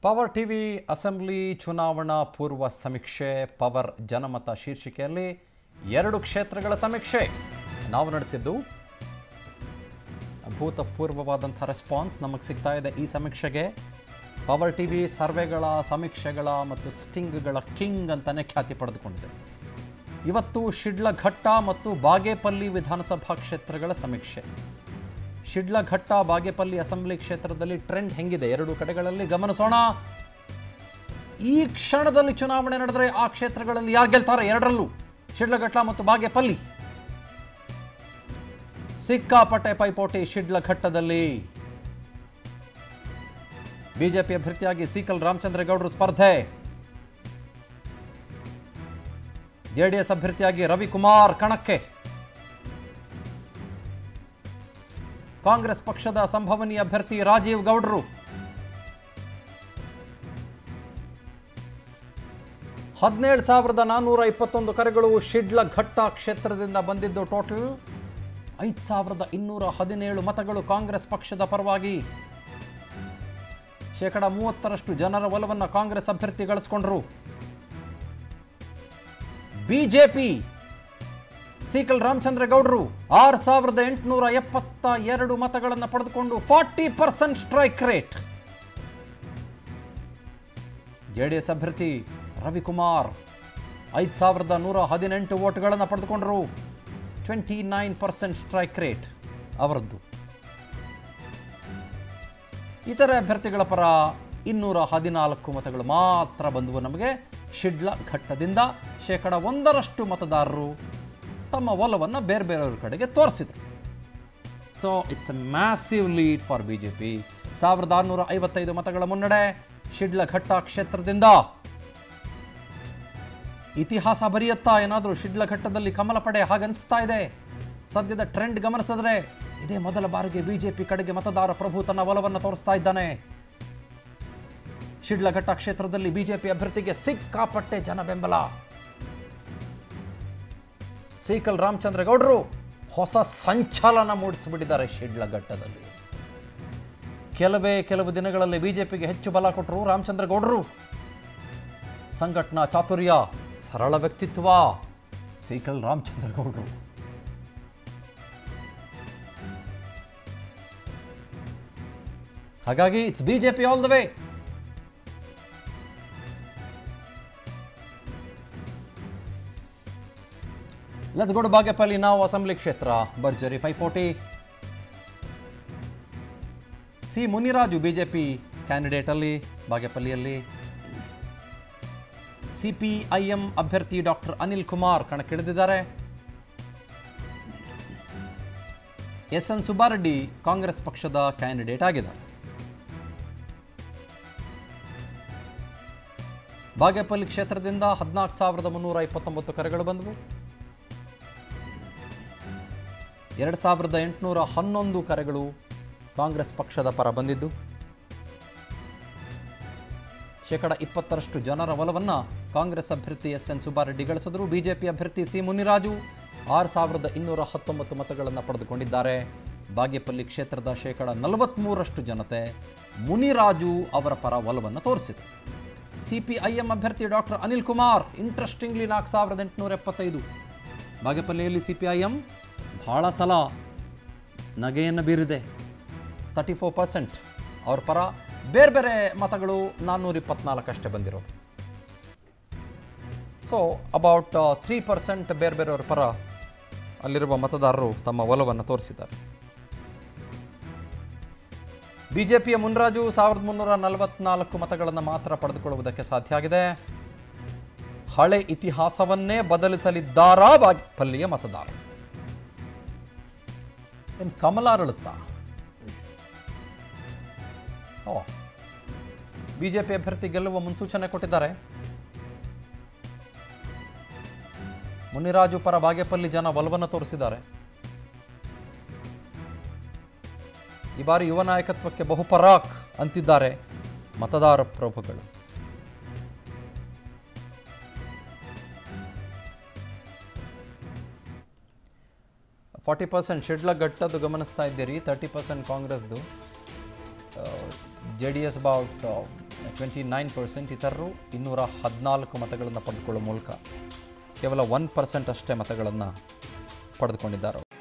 power TV assembly ಚುನಾವಣಾ ಪೂರ್ವ ಸಮೀಕ್ಷೆ ಪವರ್ ಜನಮತ ಶೀರ್ಷಿಕೆಯಲ್ಲಿ ಎರಡು ಕ್ಷೇತ್ರಗಳ ಸಮೀಕ್ಷೆ ನಾವು ನಡೆಸಿದ್ದು ಅಭೂತಪೂರ್ವವಾದಂಥ ರೆಸ್ಪಾನ್ಸ್ ನಮಗೆ ಸಿಗ್ತಾ ಇದೆ ಈ ಸಮೀಕ್ಷೆಗೆ ಪವರ್ ಟಿವಿ ಸರ್ವೆಗಳ ಸಮೀಕ್ಷೆಗಳ ಮತ್ತು ಸ್ಟಿಂಗ್ಗಳ ಕಿಂಗ್ ಅಂತಲೇ ಖ್ಯಾತಿ ಪಡೆದುಕೊಂಡಿದೆ ಇವತ್ತು ಶಿಡ್ಲಘಟ್ಟ ಮತ್ತು ಬಾಗೇಪಲ್ಲಿ ವಿಧಾನಸಭಾ ಕ್ಷೇತ್ರಗಳ ಸಮೀಕ್ಷೆ ಶಿಡ್ಲಘಟ್ಟ ಬಾಗೇಪಲ್ಲಿ ಅಸೆಂಬ್ಲಿ ಕ್ಷೇತ್ರದಲ್ಲಿ ಟ್ರೆಂಡ್ ಹೆಂಗಿದೆ ಎರಡು ಕಡೆಗಳಲ್ಲಿ ಗಮನಿಸೋಣ ಈ ಕ್ಷಣದಲ್ಲಿ ಚುನಾವಣೆ ನಡೆದರೆ ಆ ಕ್ಷೇತ್ರಗಳಲ್ಲಿ ಯಾರು ಗೆಲ್ತಾರೆ ಎರಡರಲ್ಲೂ ಶಿಡ್ಲಘಟ್ಟ ಮತ್ತು ಬಾಗೇಪಲ್ಲಿ ಸಿಕ್ಕಾಪಟ್ಟೆ ಪೈಪೋಟಿ ಶಿಡ್ಲಘಟ್ಟದಲ್ಲಿ ಬಿಜೆಪಿ ಅಭ್ಯರ್ಥಿಯಾಗಿ ಸೀಕಲ್ ರಾಮಚಂದ್ರೇಗೌಡರು ಸ್ಪರ್ಧೆ ಜೆಡಿಎಸ್ ಅಭ್ಯರ್ಥಿಯಾಗಿ ರವಿಕುಮಾರ್ ಕಣಕ್ಕೆ ಕಾಂಗ್ರೆಸ್ ಪಕ್ಷದ ಸಂಭವನೀಯ ಅಭ್ಯರ್ಥಿ ರಾಜೀವ್ ಗೌಡ್ರು ಹದಿನೇಳು ಸಾವಿರದ ನಾನ್ನೂರ ಇಪ್ಪತ್ತೊಂದು ಕರೆಗಳು ಶಿಡ್ಲಘಟ್ಟ ಕ್ಷೇತ್ರದಿಂದ ಬಂದಿದ್ದು ಟೋಟಲ್ ಐದು ಸಾವಿರದ ಇನ್ನೂರ ಹದಿನೇಳು ಮತಗಳು ಕಾಂಗ್ರೆಸ್ ಪಕ್ಷದ ಪರವಾಗಿ ಶೇಕಡ ಮೂವತ್ತರಷ್ಟು ಜನರ ಒಲವನ್ನು ಕಾಂಗ್ರೆಸ್ ಅಭ್ಯರ್ಥಿ ಗಳಿಸ್ಕೊಂಡ್ರು ಬಿಜೆಪಿ ಸೀಕಲ್ ರಾಮಚಂದ್ರೇಗೌಡರು ಆರು ಸಾವಿರದ ಎಂಟುನೂರ ಎಪ್ಪತ್ತ ಎರಡು ಮತಗಳನ್ನು ಪಡೆದುಕೊಂಡು forty percent strike rate JDS ಅಭ್ಯರ್ಥಿ ರವಿಕುಮಾರ್ ಐದು ಸಾವಿರದ ನೂರ ಹದಿನೆಂಟು ವೋಟ್ಗಳನ್ನು ಪಡೆದುಕೊಂಡರು twenty nine percent strike rate ಅವರದ್ದು ಇತರೆ ಅಭ್ಯರ್ಥಿಗಳ ಪರ ಇನ್ನೂರ ಹದಿನಾಲ್ಕು ಮತಗಳು ಮಾತ್ರ ಬಂದವು ನಮಗೆ ಶಿಡ್ಲ ಘಟ್ಟದಿಂದ ಶೇಕಡ ಒಂದರಷ್ಟು ಮತದಾರರು ತಮ್ಮ ಒಲವನ್ನು ಬೇರೆ ಬೇರೆಯವ್ರ ಕಡೆಗೆ ತೋರಿಸಿದರು so it's a massive lead for B J P ಸಾವಿರದ ಆರುನೂರ ಐವತ್ತೈದು ಮತಗಳ ಮುನ್ನಡೆ ಶಿಡ್ಲಘಟ್ಟ ಕ್ಷೇತ್ರದಿಂದ ಇತಿಹಾಸ ಬರೆಯುತ್ತಾ ಏನಾದರೂ ಶಿಡ್ಲಘಟ್ಟದಲ್ಲಿ ಕಮಲ ಪಡೆ ಹಾಗನ್ನಿಸ್ತಾ ಇದೆ ಸದ್ಯದ ಟ್ರೆಂಡ್ ಗಮನಿಸಿದ್ರೆ ಇದೇ ಮೊದಲ ಬಾರಿಗೆ ಬಿಜೆಪಿ ಕಡೆಗೆ ಮತದಾರ ಪ್ರಭು ತನ್ನ ಒಲವನ್ನು ತೋರಿಸ್ತಾ ಇದ್ದಾನೆ ಶಿಡ್ಲಘಟ್ಟ ಕ್ಷೇತ್ರದಲ್ಲಿ ಬಿಜೆಪಿ ಅಭ್ಯರ್ಥಿಗೆ ಸಿಕ್ಕಾಪಟ್ಟೆ ಜನ ಬೆಂಬಲ ಸೀಕಲ್ ರಾಮಚಂದ್ರೇಗೌಡರು ಹೊಸ ಸಂಚಲನ ಮೂಡಿಸಿಬಿಟ್ಟಿದ್ದಾರೆ ಶಿಡ್ಲಘಟ್ಟದಲ್ಲಿ ಕೆಲವೇ ಕೆಲವು ದಿನಗಳಲ್ಲಿ ಬಿಜೆಪಿಗೆ ಹೆಚ್ಚು ಬಲ ಕೊಟ್ಟರು ರಾಮಚಂದ್ರಗೌಡರು ಸಂಘಟನಾ ಚಾತುರ್ಯ ಸರಳ ವ್ಯಕ್ತಿತ್ವ ಸೀಕಲ್ ರಾಮಚಂದ್ರಗೌಡರು ಹಾಗಾಗಿ it's BJP all the way let's go Bagepalli ನಾವು ಅಸೆಂಬ್ಲಿ ಕ್ಷೇತ್ರ ಭರ್ಜರಿ ಪೈಪೋಟಿ ಸಿ ಮುನಿರಾಜು ಬಿಜೆಪಿ ಕ್ಯಾಂಡಿಡೇಟ್ ಅಲ್ಲಿ ಬಾಗೇಪಲ್ಲಿಯಲ್ಲಿ ಸಿಪಿಐಎಂ ಅಭ್ಯರ್ಥಿ ಡಾಕ್ಟರ್ ಅನಿಲ್ ಕುಮಾರ್ ಕಣಕ್ಕಿಳಿದಿದ್ದಾರೆ ಎಸ್ ಎನ್ ಸುಬ್ಬಾರೆಡ್ಡಿ ಕಾಂಗ್ರೆಸ್ ಪಕ್ಷದ ಕ್ಯಾಂಡಿಡೇಟ್ ಆಗಿದ್ದಾರೆ ಬಾಗೇಪಲ್ಲಿ ಕ್ಷೇತ್ರದಿಂದ ಹದಿನಾಲ್ಕು ಸಾವಿರದ ಮುನ್ನೂರ ಇಪ್ಪತ್ತೊಂಬತ್ತು ಕರೆಗಳು ಬಂದವು ಎರಡು ಸಾವಿರದ ಎಂಟುನೂರ ಹನ್ನೊಂದು ಕರೆಗಳು ಕಾಂಗ್ರೆಸ್ ಪಕ್ಷದ ಪರ ಬಂದಿದ್ದು ಶೇಕಡ ಇಪ್ಪತ್ತರಷ್ಟು ಜನರ ಒಲವನ್ನು ಕಾಂಗ್ರೆಸ್ ಅಭ್ಯರ್ಥಿ ಎಸ್ ಎನ್ ಸುಬ್ಬಾರೆಡ್ಡಿ ಗಳಿಸಿದರು ಬಿಜೆಪಿ ಅಭ್ಯರ್ಥಿ ಸಿ ಮುನಿರಾಜು ಆರು ಸಾವಿರದ ಇನ್ನೂರ ಹತ್ತೊಂಬತ್ತು ಮತಗಳನ್ನು ಪಡೆದುಕೊಂಡಿದ್ದಾರೆ ಬಾಗೇಪಲ್ಲಿ ಕ್ಷೇತ್ರದ ಶೇಕಡ ನಲವತ್ತ್ಮೂರಷ್ಟು ಜನತೆ ಮುನಿರಾಜು ಅವರ ಪರ ಒಲವನ್ನು ತೋರಿಸಿದರು ಸಿಪಿಐಎಂ ಅಭ್ಯರ್ಥಿ ಡಾಕ್ಟರ್ ಅನಿಲ್ ಕುಮಾರ್ ಇಂಟ್ರೆಸ್ಟಿಂಗ್ಲಿ ನಾಲ್ಕು ಸಾವಿರದ ಎಂಟುನೂರ ಎಪ್ಪತ್ತೈದು ಬಾಗೇಪಲ್ಲಿಯಲ್ಲಿ ಸಿಪಿಐಎಂ ಭಾಳ ಸಲ ನಗೆಯನ್ನು ಬೀರಿದೆ ತರ್ಟಿ ಫೋರ್ ಪರ್ಸೆಂಟ್ ಅವ್ರ ಪರ ಬೇರೆ ಬೇರೆ ಮತಗಳು ನಾನ್ನೂರ ಇಪ್ಪತ್ನಾಲ್ಕಷ್ಟೇ ಬಂದಿರೋದು ಸೊ ಅಬೌಟ್ ತ್ರೀ ಪರ್ಸೆಂಟ್ ಬೇರೆ ಬೇರೆಯವ್ರ ಪರ ಅಲ್ಲಿರುವ ಮತದಾರರು ತಮ್ಮ ಒಲವನ್ನು ತೋರಿಸಿದ್ದಾರೆ ಬಿಜೆಪಿಯ ಮುನ್ರಾಜು ಸಾವಿರದ ಮುನ್ನೂರ ನಲವತ್ನಾಲ್ಕು ಮತಗಳನ್ನು ಮಾತ್ರ ಪಡೆದುಕೊಳ್ಳುವುದಕ್ಕೆ ಸಾಧ್ಯ ಆಗಿದೆ ಹಳೆ ಇತಿಹಾಸವನ್ನೇ ಬದಲಿಸಲಿದ್ದಾರಾ ಬಾಗೇಪಲ್ಲಿಯ ಮತದಾರರು ಏನು ಕಮಲ ಅರಳುತ್ತಾ ಓ ಬಿಜೆಪಿ ಅಭ್ಯರ್ಥಿ ಗೆಲ್ಲುವ ಮುನ್ಸೂಚನೆ ಕೊಟ್ಟಿದ್ದಾರೆ ಮುನಿರಾಜು ಪರ ಬಾಗೇಪಲ್ಲಿ ಜನ ಒಲವನ್ನು ತೋರಿಸಿದ್ದಾರೆ ಈ ಬಾರಿ ಯುವ ನಾಯಕತ್ವಕ್ಕೆ ಬಹುಪರಾಕ್ ಅಂತಿದ್ದಾರೆ ಮತದಾರ ಪ್ರಭುಗಳು ಫಾರ್ಟಿ ಪರ್ಸೆಂಟ್ ಶಿಡ್ಲಘಟ್ಟದ್ದು ಗಮನಿಸ್ತಾ ಇದ್ದೀರಿ ತರ್ಟಿ ಪರ್ಸೆಂಟ್ ಕಾಂಗ್ರೆಸ್ದು J D S about twenty nine percent ಇತರರು ಇನ್ನೂರ ಹದಿನಾಲ್ಕು ಮತಗಳನ್ನು ಪಡೆದುಕೊಳ್ಳುವ ಮೂಲಕ ಕೇವಲ ಒನ್ ಪರ್ಸೆಂಟ್ ಅಷ್ಟೇ ಮತಗಳನ್ನು ಪಡೆದುಕೊಂಡಿದ್ದಾರೆ